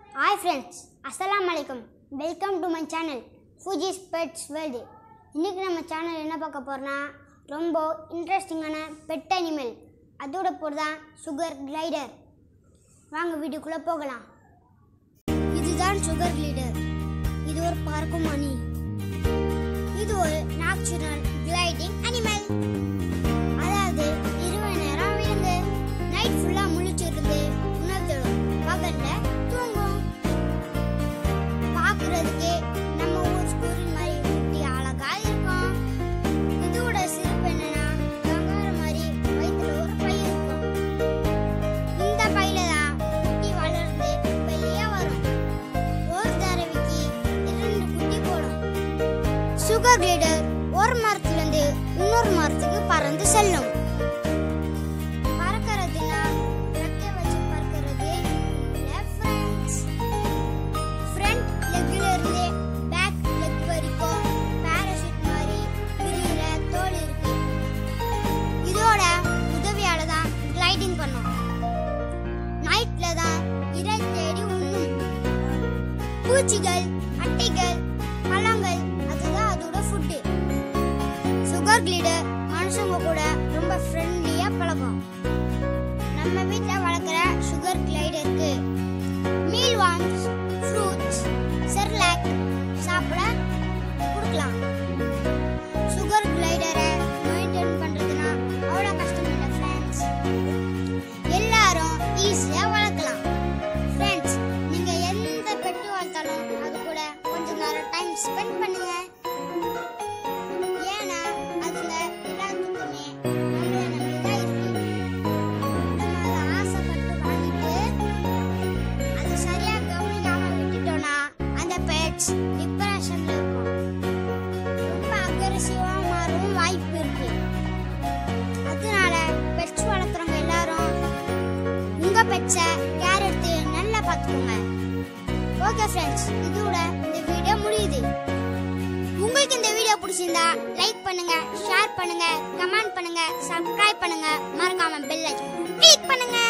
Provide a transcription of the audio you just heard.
hi friends அஸ்ஸலாமு அலைக்கும் welcome to my channel Fuji's pets world இன்றைக்கி நம்ம சேனல் என்ன பார்க்க போகிறோன்னா ரொம்ப இன்ட்ரெஸ்டிங்கான பெட் அனிமல் அதோட பேர் தான் சுகர் கிளைடர் வாங்க வீடியோக்குள்ளே போகலாம் இதுதான் சுகர் கிளைடர் இது ஒரு பறக்கும் அணி இது ஒரு நேச்சுரல் கிளைடிங் அனிமல் அதாவது இரவு நேரம் விழுந்து நைட் ஃபுல்லா முழிச்சிருந்து உணவு தேடும் பகல்ல தூங்கும் பார்க்கிறதுக்கே நம்ம ஊர் ஸ்கூல் மாதிரி குட்டி அழகா இருக்கும் இதோட சிறப்பு என்னன்னா கங்காரு மாதிரி வயிற்றுல ஒரு பை இருக்கும் இந்த பையில தான் குட்டி வளர்ந்து வெளியே வரும் ஒரு தடவைக்கு இரண்டு குட்டி போடும் சுகர் கிளைடர் ஒரு மரத்திலிருந்து இன்னொரு மரத்துக்கு பறந்து செல்லும் பறக்கிறதுனா ரெக்கை வச்சு பறக்கிறது இல்ல ஃப்ரெண்ட்ஸ் ஃப்ரண்ட் லெக்ல இருந்து பேக் லெக் வரைக்கும் பாராசூட் மாதிரி விரிகிற தோல் இருக்கு இதோட உதவியால தான் கிளைடிங் பண்ணும் நைட்ல தான் இறை தேடி உண்ணும் பூச்சிகள் அட்டைகள் பழங்கள் அதுதான் அதோட ஃபுட்டு சுகர் கிளீடர் மனுஷங்க கூட ரொம்ப ஃப்ரெண்ட்லியா பழகும் நம்ம வீட்ல வளர்க்குற சுகர் கிளைடருக்கு மீல் வார்ம்ஸ் ஃப்ரூட்ஸ் செர்லாக் சாப்பிட கொடுக்கலாம் சுகர் கிளைடரை மெயின்டைன் பண்றதுனா அவ்வளோ கஷ்டம் இல்லை ஃப்ரெண்ட்ஸ் எல்லாரும் ஈஸியா வளர்க்கலாம் ஃப்ரெண்ட்ஸ் நீங்க எந்த பெட்டு வளர்த்தாலும் அது கூட கொஞ்ச நேரம் டைம் ஸ்பெண்ட் பண்ணுங்க ஏன்னா அதுங்க எல்லாத்துக்குமே நம்மள நம்பி தான் இருக்கு நம்ம அதை ஆசைப்பட்டு வாங்கிட்டு அதை சரியா கவனிக்காம விட்டுட்டோம்னா அந்த பெட்ஸ் டிப்ரெஷன்ல இருக்கும் ரொம்ப அக்ரெசிவா மாறவும் வாய்ப்பு இருக்கு அதனால பெட்ஸ் வளர்க்குறவங்க எல்லாரும் உங்க பெட்ஸை கேர் எடுத்து நல்லா பார்த்துக்கோங்க ஓகே ஃப்ரெண்ட்ஸ் இதோட இந்த வீடியோ முடியுது உங்களுக்கு இந்த வீடியோ பிடிச்சிருந்தா லைக் பண்ணுங்க ஷேர் பண்ணுங்க கமெண்ட் பண்ணுங்க சப்ஸ்கிரைப் பண்ணுங்க மறக்காம பெல் ஐக்கன் கிளிக் பண்ணுங்க